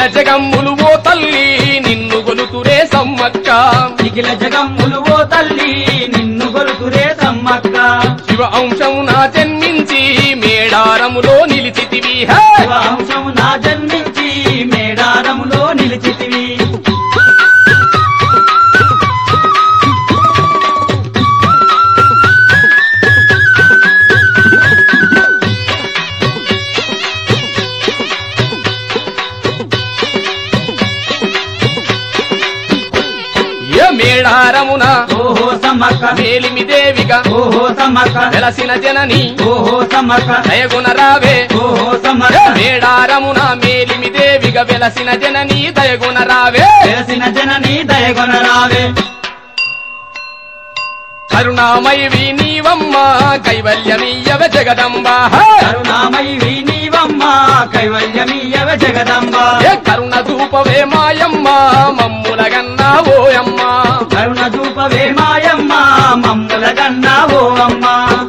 జగమ్ములు ఓ తల్లి నిన్ను గొలుతురే సమ్మక్క నిఖిల జగమ్ములు ఓ తల్లి నిన్ను గొలుతురే సమ్మక్క శివ అంశం నా జన్మించి మేడారములో నిలిచితివి హే! శివాంశము నా జన్మించి మేడారములో నిలిచితివి ఏ మేడారమున ఓహో సమ్మక్క మేలిమి దేవిగా ఓహో సమ్మక్క వెలసిన జనని ఓహో సమ్మక్క దయగుణ రావే ఓహో ఏ సమ్మక్క మేడారమున మేలిమి దేవిగా వెలసిన జనని దయగుణ రావే తెలిసిన జనని దయగొన రావే కరుణామయి నీవమ్మ కైవల్యమీయవ జగదంబ కరుణామయి నీవమ్మ కైవల్యమీయవ జగదంబ ఏ కరుణ దూపవే మాయమ్మ మమ్ముల గన్నా ఓయమ్మ కరుణ చూపవే మాయమ్మ మమ్ముల గన్నా ఓ అమ్మ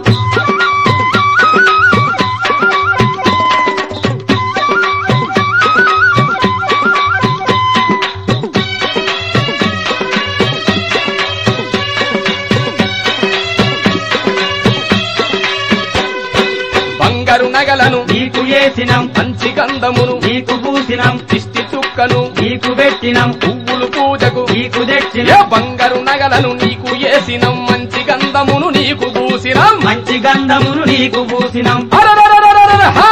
బంగారు నగలను నీకు వేసినం మంచి గంధమును నీకు పూసినం దిష్టి చుక్కను నీకు పెట్టినం పువ్వులు పూజకు నీకు ఏ తెచ్చినం బంగారు నగలను నీకు ఏసినం మంచి గంధమును నీకు పూసినం మంచి గంధమును నీకు పూసినం అరరరరరరర, హా!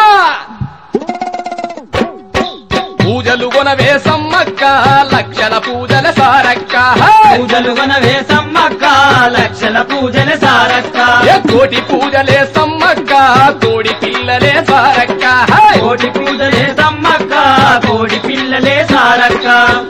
పూజలు కొనవే సమ్మక్క లక్షల పూజల సారక్క హా! పూజలు గొనవే సమ్మక్క లక్షల పూజల సారక్క ఏ కోటి పూజలే సమ్మక్క కోడి పిల్లలే సారక్క హా! కోటి పూజలే సమ్మక్క కోడి పిల్లలే సారక్క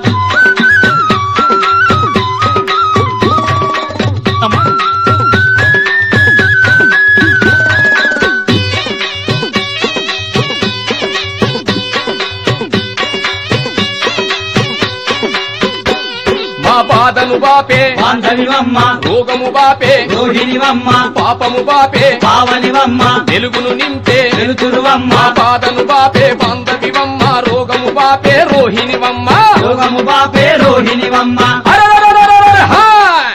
మా బాధను బాపే బాంధవివమ్మ రోగము బాపే రోహిణివమ్మ పాపము బాపే పావనివమ్మ వెలుగును నింపే వెలుతురువమ్మ మా బాధను బాపే బాంధవివమ్మ రోగము బాపే రోహిణివమ్మ యోగము బాపే రోహిణివమ్మ అరరరరరరర, హా!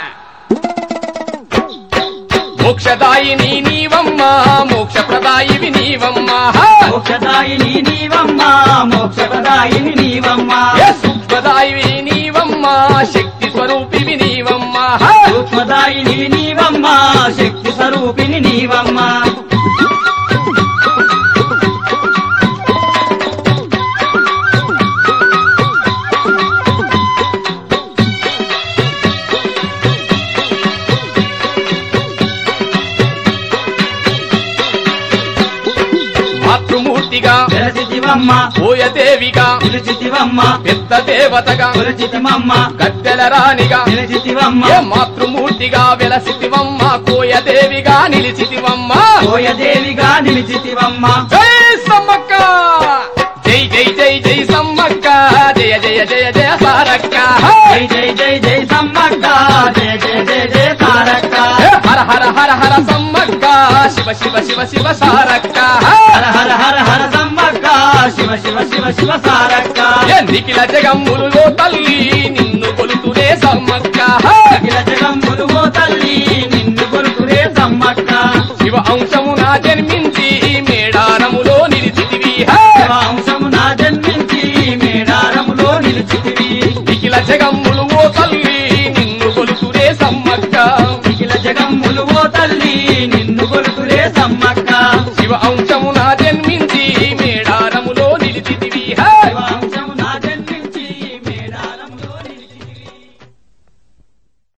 మోక్షదాయిని నీవమ్మ మోక్షప్రదాయివి నీవమ్మ హా! మోక్షదాయిని నీవమ్మ మోక్షదాయిని నీవమ్మ ఏ సూక్ష్మదాయివి నీవమ్మ శక్తి స్వరూపివి నీవమ్మ హా! సూక్ష్మదాయిని నీవమ్మ శక్తి స్వరూపిణి నీవమ్మ మాతృమూర్తిగా వెలసితివమ్మ ఓయదేవిగా నిలిచితివమ్మ పెద్ద దేవతగా కొలిచితివమ్మ గద్దెల రాణిగా నిలిచితివమ్మ ఏ మాతృమూర్తిగా వెలసితివమ్మ కోయదేవిగా నిలిచితివమ్మ కోయదేవిగా నిలిచితివమ్మ జై సమ్మక్క జై జై జై జై సమ్మక్క జయ జయ జయ జయ సారక్క జై జై జై జై సమ్మక్క జయ జయ జయ జయ సారక్క ఏ హర హర హర హర సమ్మక్క శివ శివ శివ శివ సారక్క హర హర హర హర సమ్మక్క శివ శివ శివ శివ సారక్క ఏ నిఖిల జగమ్ములు తల్లి నిన్ను కొలుతురే సమ్మక్క అఖిల జగంబులు ఓ తల్లి నిన్ను కొలుకురే సమ్మక్క శివ అంశము నా జన్మించి